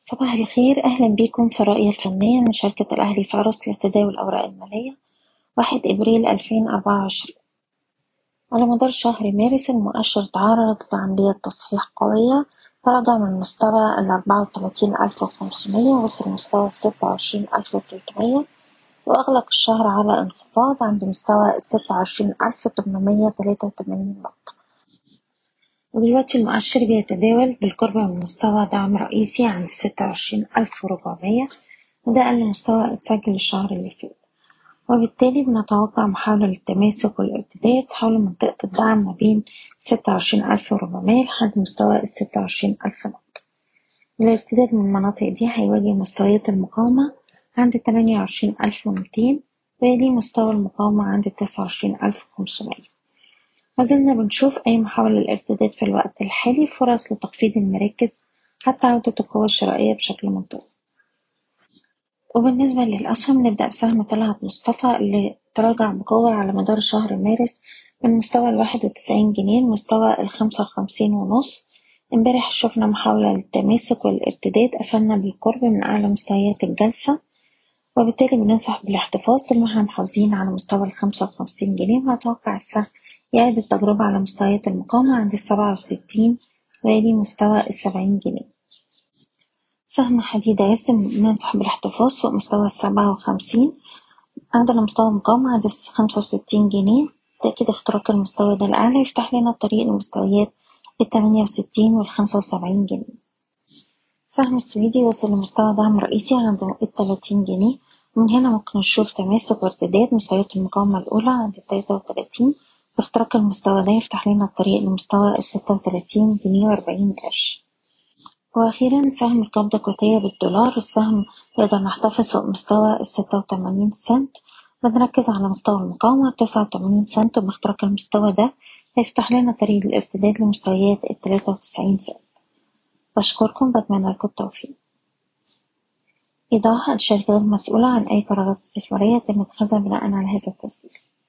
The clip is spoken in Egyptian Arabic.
صباح الخير أهلا بيكم في الرؤية الفنية من شركة الأهلي فارس لتداول الأوراق المالية واحد إبريل ألفين أربعة وعشرين على مدار شهر مارس المؤشر تعرض لعملية تصحيح قوية تراجع من مستوى الأربعة وتلاتين ألف وخمسمية وصل لمستوى الستة وعشرين ألف وتلتمية وأغلق الشهر على انخفاض عند مستوى الستة وعشرين ألف تمنمية تلاتة وتمانين نقطة ودلوقتي المؤشر بيتداول بالقرب من مستوى دعم رئيسي عند ستة وعشرين ألف وربعمية وده أقل مستوى اتسجل الشهر اللي فات وبالتالي بنتوقع محاولة للتماسك والارتداد حول منطقة الدعم ما بين ستة وعشرين ألف وربعمية لحد مستوى الستة وعشرين ألف نقطة الارتداد من المناطق دي هيواجه مستويات المقاومة عند تمانية وعشرين ألف ومتين ويلي مستوى المقاومة عند تسعة وعشرين ألف وخمسمية مازلنا بنشوف أي محاولة للارتداد في الوقت الحالي فرص لتخفيض المراكز حتى عودة القوى الشرائية بشكل منتظم وبالنسبة للأسهم نبدأ بسهم طلعت مصطفى اللي تراجع بقوة على مدار شهر مارس من مستوى الواحد وتسعين جنيه لمستوى الخمسة وخمسين ونص امبارح شفنا محاولة للتماسك والارتداد قفلنا بالقرب من أعلى مستويات الجلسة وبالتالي بننصح بالاحتفاظ طول ما احنا محافظين على مستوى الخمسة وخمسين جنيه ونتوقع السهم يعيد التجربة على مستويات المقاومة عند السبعة وستين ويلي مستوى السبعين جنيه سهم حديد عز ننصح بالاحتفاظ فوق مستوى السبعة وخمسين عندنا مستوى مقاومة عند خمسة وستين جنيه تأكيد اختراق المستوى ده الأعلى يفتح لنا الطريق لمستويات التمانية وستين والخمسة وسبعين جنيه سهم السويدي وصل لمستوى دعم رئيسي عند التلاتين جنيه ومن هنا ممكن نشوف تماسك وارتداد مستويات المقاومة الأولى عند التلاتة وتلاتين باختراق المستوى ده يفتح لنا الطريق لمستوى الستة وتلاتين جنيه وأربعين قرش وأخيرا سهم القبضة الكويتية بالدولار السهم نقدر نحتفظ فوق مستوى الستة وتمانين سنت بنركز على مستوى المقاومة تسعة وتمانين سنت وباختراق المستوى ده هيفتح لنا طريق الارتداد لمستويات التلاتة وتسعين سنت بشكركم بتمنى لكم التوفيق إيضاح الشركة غير مسؤولة عن أي قرارات استثمارية يتم اتخاذها بناء على هذا التسجيل